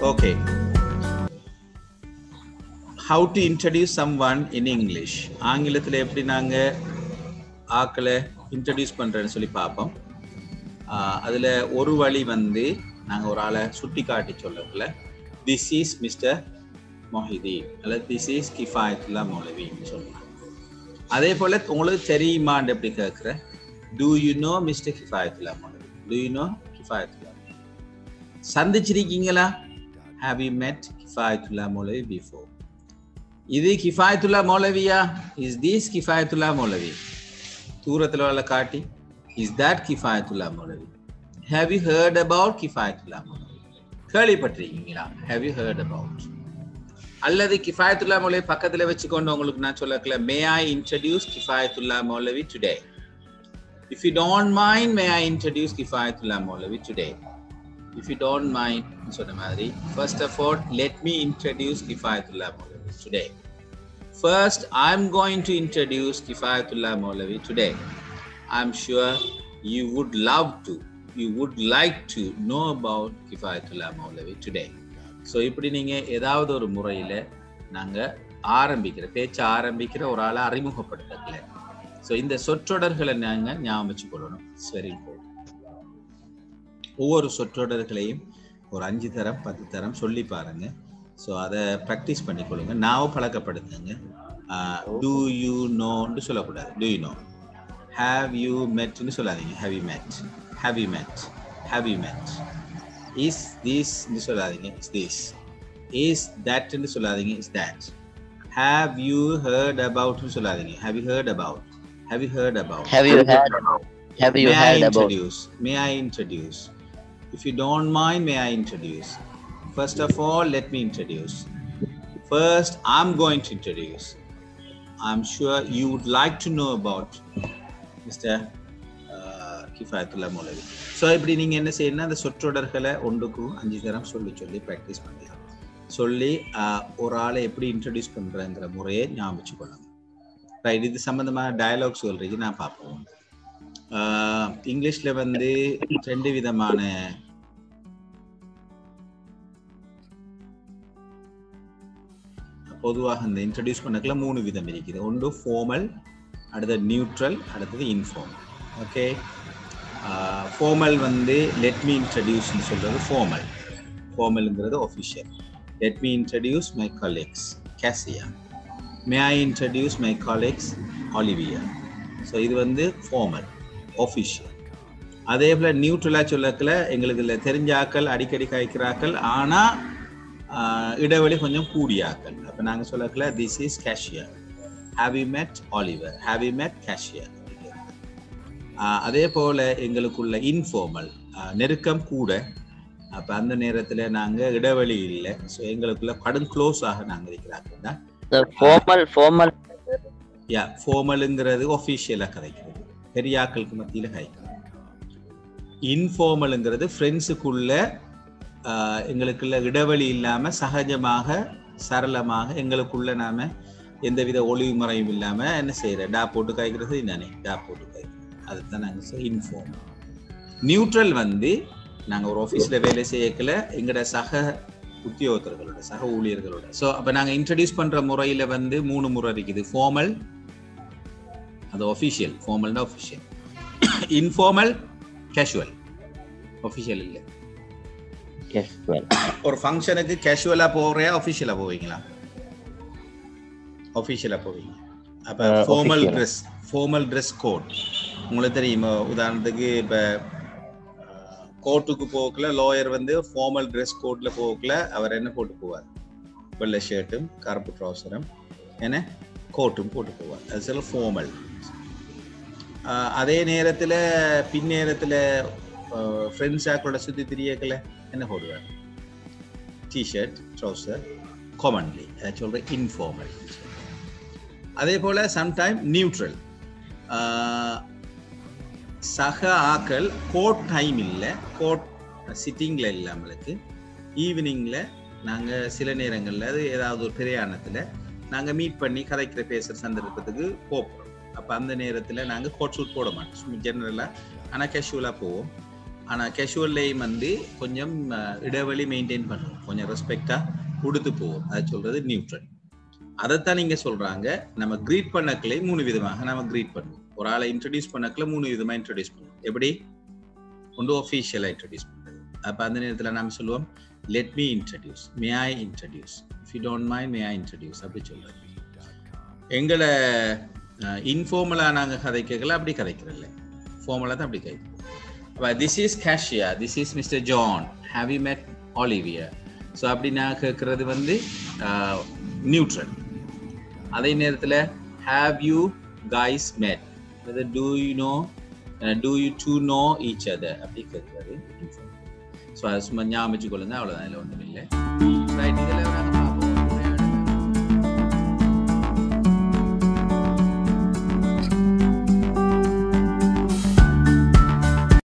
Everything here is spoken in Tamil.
Okay. How to introduce someone in English. ஆங்கிலத்தில் எப்படி நாங்கள் ஆக்களை இன்ட்ரடியூஸ் பண்ணுறேன்னு சொல்லி பார்ப்போம் அதில் ஒரு வழி வந்து நாங்கள் ஒரு ஆளை சுட்டி காட்டி சொல்லக்குள்ள திஸ் இஸ் மிஸ்டர் மொஹிதீன் அல்லது திஸ் இஸ் கிஃபாயத்துல்லா மௌலவின்னு சொல்லலாம் அதே போல் உங்களுக்கு தெரியுமான்னு எப்படி கேட்குற do you know mister Kifayatullah Maulavi do you know Kifayatullah சந்திச்சிருக்கீங்களா have you met Kifayatullah Maulavi before இது கிஃபாயத்துல்லா மௌலவியா இஸ் தீஸ் கிஃபாயத்துல்லா மௌலவி தூரத்தில் உள்ள காட்டி is that Kifayatullah Maulavi have you heard about Kifayatullah Maulavi கேள்விப்பட்டிருக்கீங்களா ஹேவ் யூ ஹேர்ட் அபவுட் அல்லது கிஃபாயத்துல்லா மௌலவி பக்கத்தில் வச்சுக்கொண்டு உங்களுக்கு நான் சொல்லக்கல may I introduce Kifayatullah Maulavi today if you don't mind may I introduce Kifayatullah Maulavi today if you don't mind சொன்ன மாதிரி first of all let me introduce Kifayatullah Maulavi today first I'm going to introduce Kifayatullah Maulavi today I'm sure you would love to you would like to know about Kifayatullah Maulavi today so இப்படி நீங்கள் ஏதாவது ஒரு முறையில் நாங்கள் ஆரம்பிக்கிற பேச்ச ஆரம்பிக்கிற ஒரு ஆளை அறிமுகப்படுத்தல ஸோ இந்த சொற்றொடர்களை நாங்கள் ஞாபகம் வச்சுக்கொள்ளணும் சரி ஒவ்வொரு சொற்றொடர்களையும் ஒரு அஞ்சு தரம் பத்து தரம் சொல்லி பாருங்க ஸோ அதை ப்ராக்டிஸ் பண்ணிக்கொள்ளுங்க நாவும் பழக்கப்படுத்துங்க டூ யூ நோன்னு சொல்லக்கூடாது do you know have you மெட்னு சொல்லாதீங்க have you met have you met have you met is தீஸ்ன்னு சொல்லாதீங்க இஸ் தீஸ் இஸ் தட்னு சொல்லாதீங்க is that have you heard அபவுட்னு சொல்லாதீங்க have you heard about have you heard about Have you heard about? Have you may I heard about? introduce? May I introduce? If you don't mind, may I introduce? First of all, let me introduce. First, I'm going to introduce. I'm sure you would like to know about Mr. Uh, Kifayatullah Maulavi. So இப்படி நீங்கள் என்ன செய்யணும்னா அந்த சொற்றொடர்களை ஒன்றுக்கும் அஞ்சு தரம் சொல்லி சொல்லி ப்ராக்டிஸ் பண்ணலாம் சொல்லி ஆஹ், ஒரு ஆளை எப்படி இன்ட்ரடியூஸ் பண்ணுறங்கிற முறையை ஞாபகம் வச்சுக்கொள்ளணும் ரைட் இது சம்மந்தமாக டயலாக் சொல்றீங்க நான் பார்ப்போம் ஆஹ் இங்கிலீஷ்ல வந்து ரெண்டு விதமான பொதுவாக இந்த இன்ட்ரடியூஸ் பண்ணக்குள்ள மூணு விதம் இருக்குது ஒன்று ஃபார்மல் அடுத்தது நியூட்ரல் அடுத்தது இன்ஃபார்மல் ஓகே ஃபார்மல் வந்து லெட் மீ இன்ட்ரடியூஸ்னு சொல்றது ஃபார்மல் ஃபார்மல்ங்கிறது official let me introduce my colleagues Cassia may I introduce my colleagues Olivia so இது வந்து ஃபார்மல் ஒஃபிஷியல் அதே போல் நியூட்ரலாக சொல்லக்கல எங்களுக்கு இதில் தெரிஞ்ச ஆக்கள் அடிக்கடி காய்க்கிறாக்கள் ஆனால் இடைவெளி கொஞ்சம் கூடிய ஆக்கள் அப்போ நாங்கள் சொல்லக்கல this is cashier have you met Oliver have you met cashier அதே போல் எங்களுக்குள்ள இன்ஃபார்மல் நெருக்கம் கூட அப்போ அந்த நேரத்தில் நாங்கள் இடைவெளி இல்லை ஸோ எங்களுக்குள்ள கடும் க்ளோஸ் ஆக நாங்கள் இருக்கிறார்கள் தான் The formal, formal. யா ஃபார்மலுங்கிறது ஒஃபிஷியலாக கதைக்கிறது பெரிய ஆட்களுக்கு மத்தியில் கதைக்கிறது இன்ஃபார்மலுங்கிறது ஃப்ரெண்ட்ஸுக்குள்ள எங்களுக்குள்ள இடைவெளி இல்லாமல் சகஜமாக சரளமாக எங்களுக்குள்ள நாம எந்தவித ஒளிவு முறையும் இல்லாமல் என்ன செய்யற டா போட்டு காய்க்கிறது தானே டா போட்டு காய்க்கிறது அதுதான் நாங்கள் இன்ஃபார்ம் நியூட்ரல் வந்து நாங்கள் ஒரு ஆஃபீஸில் வேலை செய்யக்கல எங்களோட சக உத்தியோகத்தர்களோட சக ஊழியர்களோட ஸோ அப்போ நாங்கள் இன்ட்ரடியூஸ் பண்ணுற முறையில் வந்து மூணு முறை இருக்குது ஃபார்மல் அது ஒஃபிஷியல் ஃபார்மல்னா ஒஃபிஷியல் இன்ஃபார்மல் கேஷுவல் ஒஃபிஷியல் இல்லை Yes, well. ஒரு ஃபங்க்ஷனுக்கு கேஷுவலாக போகிறியா ஒஃபிஷியலாக போவீங்களா ஒஃபிஷியலாக போவீங்க அப்போ Uh, formal official. Dress formal dress code உங்களுக்கு தெரியுமா உதாரணத்துக்கு இப்போ கோர்ட்டுக்கு போகல லாயர் வந்து ஃபார்மல் ட்ரெஸ் கோட்டில் போகல அவர் என்ன போட்டு போவார் வெள்ளை ஷர்ட்டும் கருப்பு ட்ரௌசரும் என்ன கோட்டும் போட்டு போவார் அது சில ஃபார்மல் அதே நேரத்தில் பின்னேரத்தில் ஃப்ரெண்ட்ஸ் ஆக்களோட சுற்றி திரியக்கல என்ன போடுவார் டிஷர்ட் ட்ரௌசர் காமன்லி அதை சொல்கிறேன் இன்ஃபார்மல் அதே போல் சம்டைம் நியூட்ரல் சக ஆக்கள் கோட் டைம் இல்லை கோட் சிட்டிங்கில் இல்லை நம்மளுக்கு ஈவினிங்கில் நாங்கள் சில நேரங்களில் அது ஏதாவது ஒரு பிரயாணத்தில் நாங்கள் மீட் பண்ணி கதைக்கிற பேசுகிற சந்தர்ப்பத்துக்கு போகிறோம் அப்போ அந்த நேரத்தில் நாங்கள் கோட் சூட் போட மாட்டோம் ஜென்ரலாக ஆனால் கேஷுவலாக போவோம் ஆனால் கேஷுவல்லையும் வந்து கொஞ்சம் அஹ், இடைவெளி மெயின்டைன் பண்ணுவோம் கொஞ்சம் ரெஸ்பெக்டாக கொடுத்து போவோம் அதை சொல்றது நியூட்ரல் அதைத்தான் நீங்க சொல்றாங்க நம்ம கிரீட் பண்ணக்களே மூணு விதமாக நம்ம கிரீட் பண்ணுவோம் ஒரு ஆளை இன்ட்ரடியூஸ் பண்ணக்கல மூணு விதமா இன்ட்ரடியூஸ் பண்ணுவோம் எப்படி ஒன்று ஒஃபீஷியலாக இன்ட்ரடியூஸ் பண்ணுறது அப்போ அந்த நேரத்தில் நம்ம சொல்லுவோம் let me introduce may I introduce if you don't mind may I introduce அப்படி சொல்றது எங்களை இன்ஃபார்மலாக நாங்கள் கதைக்கல அப்படி கதைக்கிறதில்ல ஃபார்மலாக தான் அப்படி கதைக்கிறோம் அப்போ this is Cassia this is mister John have you met Olivia so அப்படி நான் கேட்குறது வந்து நியூட்ரல் அதே நேரத்தில் have you guys met do you know do you to know each other அப்படி கேட்குறது ஸோ அது சும்மா ஞாபகம் வச்சுக்கொள்ளுங்க அவ்வளோதான் இதில் ஒன்றும் இல்லை ரைட் இதில் நாங்கள்